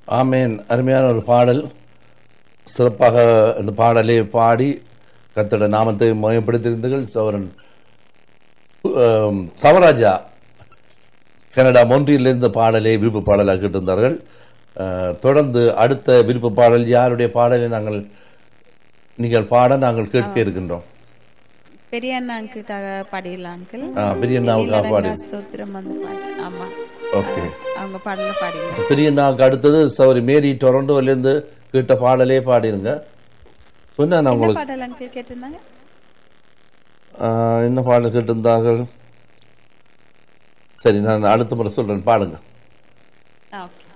ஆமேன் அருமையான ஒரு பாடல் சிறப்பாக இந்த பாடலை பாடி கத்தோட நாமத்தை மயப்படுத்தியிருந்தீர்கள் சௌரன் ஆம், தவராஜா கனடா மொன்றியிலிருந்து பாடலை விருப்ப பாடலாக கேட்டிருந்தார்கள் அஹ், தொடர்ந்து அடுத்த விருப்ப பாடல் யாருடைய பாடலை நாங்கள் நீங்கள் பாட நாங்கள் கேட்க இருக்கின்றோம் பெரிய அண்ணா அங்கிளுக்காக பாடிடலாம் அங்கிள் ஆ, பெரிய அண்ணாவுக்காக பாடி ஸ்தோத்திரம் அந்த பாட்டு ஆமா ஓகே அவங்க பாடல பாடிடலாம் பெரிய அண்ணாவுக்கு அடுத்தது சௌரி மேரி டொரண்டோலேருந்து கேட்ட பாடலே பாடிருங்க சொன்னா நான் என்ன உங்களுக்கு பாடல் அங்கிள் கேட்டிருந்தாங்க ஆஹ், என்ன பாடல் கேட்டிருந்தார்கள் சரி நான் அடுத்த முறை சொல்றேன் பாடுங்க ஆ ஓகே